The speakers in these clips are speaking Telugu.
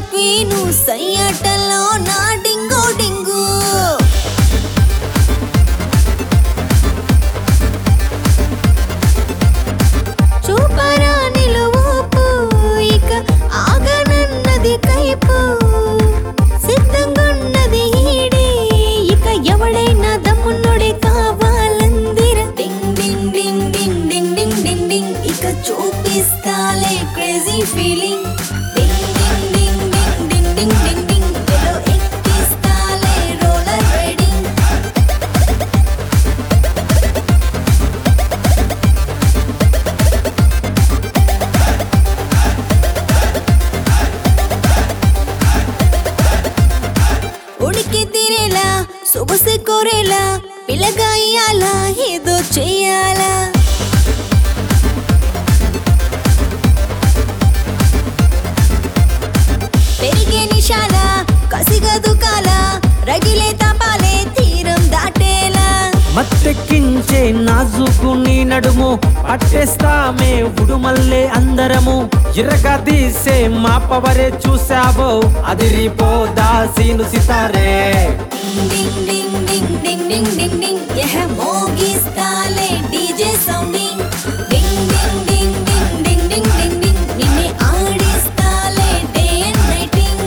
క్వీను సయ్యాటలో నా డింగు డింగు చూపరా నిలువూపు ఇక ఆగనన్నది కైపు సిద్ధంగున్నది ఈడే ఇక ఎవడైనా దమ్మున్నోడే కావాలందిర డింగ్ డింగ్ డింగ్ డింగ్ డింగ్ డింగ్ డింగ్ డింగ్ ఇక చూపిస్తాలే క్రేజీ ఫీలింగ్ డింగ్ డింగ్ డింగ్ డింగ్ డింగ్ డింగ్ డింగ్ డింగ్ ఏదో ఎక్కిస్తాలే రోలర్ రైడింగ్ ఉడికి తీరేలా సొగసు కోరేలా పిల్లగా ఇయ్యాలా ఏదో చెయ్యాలా పెరిగే నిషాల కసిగా దుకాల రగిలే తపాలే తీరం దాటేలా మత్తెక్కించే నాజుకు నీ నడుము పట్టేస్తామే ఉడుమల్లే అందరము ఇరగా తీసే మా పవరే చూసావో అదిరిపోదా సీను సితారే డింగ్ డింగ్ డింగ్ డింగ్ డింగ్ డింగ్ డింగ్ యహ మోగిస్తాలే డీజే సౌండింగ్ డింగ్ డింగ్ డింగ్ డింగ్ డింగ్ డింగ్ డింగ్ డింగ్ నిన్నే ఆడిస్తాలే డే అండ్ నైటింగ్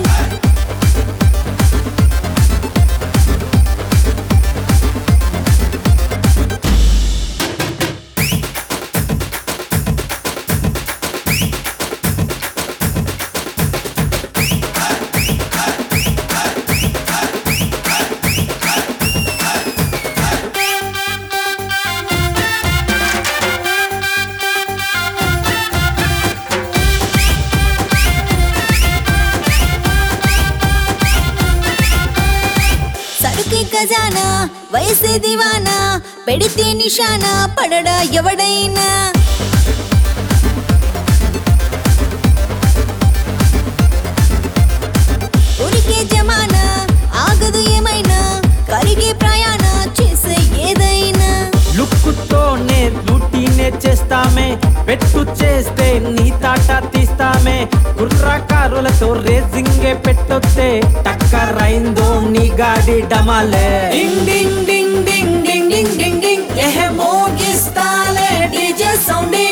సరుకి ఖజానా వయసే దివానా పెడితే నిషానా పడడా ఎవడైనా ఉరికే జమానా ఆగదు ఏమైనా కరిగే ప్రయాణ చేసే ఏదైనా లుక్కుతోనే లూటీనే చేస్తామే పెట్టు చేస్తే నీ తాట తీస్తామే కుర్రకారులతో రేసింగే పెట్టొస్తే టక్కరైందో నీ గాడి డమాలే డింగ్ డింగ్ డింగ్ డింగ్ డింగ్ డింగ్ డింగ్ డింగ్ ఎహ మోగిస్తాలే డీజే సౌండింగ్